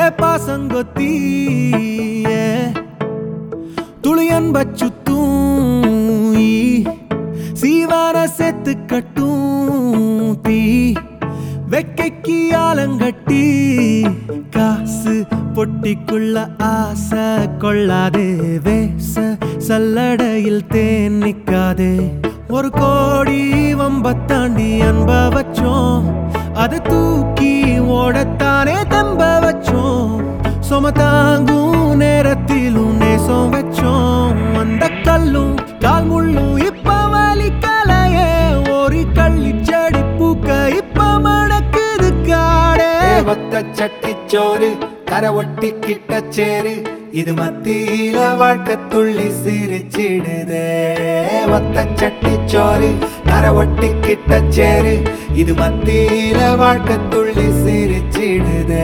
பாசங்கொத்தி துளியன் பச்சுத்தூம் ஈ. சீவான செத்து கட்டும் தீ வெக்கைக்கு ஆலங்கட்டி காசு பொட்டிக்குள்ள ஆசை கொள்ளாதே வேச சல்லடையில் தேன் நிக்காதே ஒரு கோடி வம்பத்தாண்டி அன்ப வச்சோம் அதை தூக்கி ஓடத்தானே தம்ப வச்சோம் சும தாங்கும் நேரத்திலும் நேசம் வச்சோம் அந்த கல்லும் கால் முள்ளும் இப்ப வலிக்கலையே ஒரு கள்ளி செடி பூக்க இப்ப மணக்குது காடே ஒத்த சட்டிச்சோறு கரை ஒட்டி கிட்ட சேரு இது மத்தியில வாழ்க்கை துள்ளி சிரிச்சிடுதே ஒத்த சட்டிச்சோறு கரை ஒட்டி கிட்ட சேரு இது மத்தியில வாழ்க்கை துள்ளி சிரிச்சிடுதே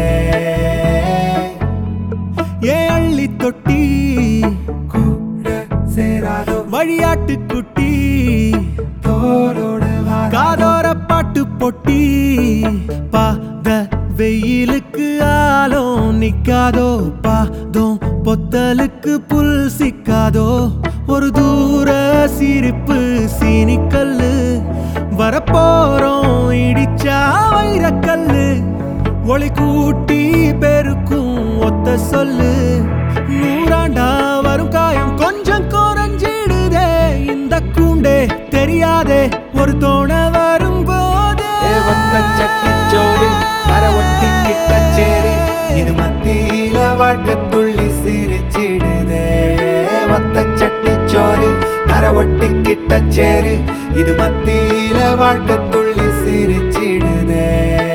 ஏ அள்ளி தொட்டி கூட சேராதோ வழியாட்டு குட்டி தோளோட வா காதோர பாட்டு பொட்டி பாத வெயிலுக்கு ஆலம் நிக்காதோ பாதம் பொத்தலுக்கு புல் சிக்காதோ ஒரு தூர சிரிப்பு சீனிக்கல்லு வரப்போறோம் இடிச்சா வைரக்கல்லு ஒளி கூட்டி பெருக்கும் ஒத்த சொல்லு நூறாண்டா வரும் காயம் கொஞ்சம் குறைஞ்சிடுதே இந்த கூண்டே தெரியாதே ஒரு தோண வரும்போதே ஒத்த சட்டிச்சோறு கரை ஒட்டி கிட்ட சேரு இது மத்தியில வாழ்க்கை துள்ளி சிரிச்சிடுதே ஒத்த சட்டிச்சோறு கரை ஒட்டி கிட்ட சேரு இது மத்தியில வாழ்க்கை துள்ளி சிரிச்சிடுதே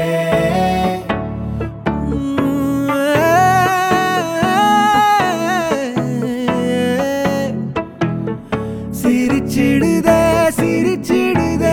சிரிச்சிடுதே சிரிச்சிடுதே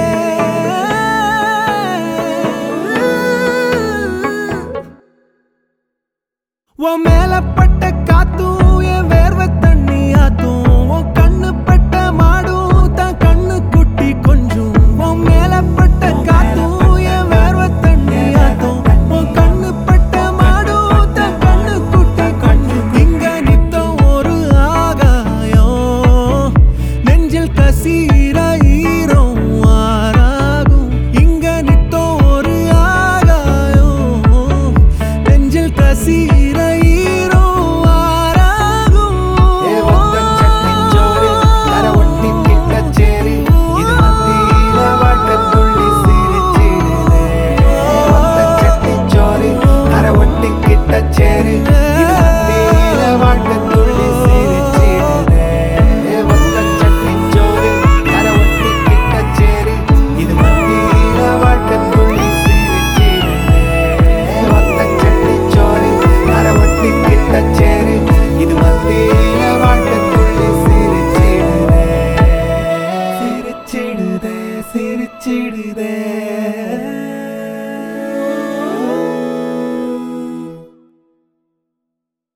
உன் மேல பட்ட காத்தும் என் வேர்வை தண்ணி ஆத்தும் உன் கண்ணு பட்ட மாடும் தான் கண்ணு குட்டி கொஞ்சம் உன் மேல பட்ட காத்தும் என் வேர்வை தண்ணி ஆத்தும் உன் கண்ணு பட்ட மாடும் தான் கண்ணு குட்டி கொஞ்சம் இங்க நித்தம் ஒரு ஆகாயம் நெஞ்சில் கசீர ஈரம் ஆறாகும் இங்க நித்தம் ஒரு ஆகாயம் நெஞ்சில் கசீர ஈரம் ஆறாகும் ஏ ஒத்த சட்டிச்சோறு கரை ஒட்டி கிட்ட சேரு இது மத்தியில வாழ்க்கை துள்ளி சிரிச்சிடுதே ஒத்த சட்டிச்சோறு கரை ஒட்டி கிட்ட சேரு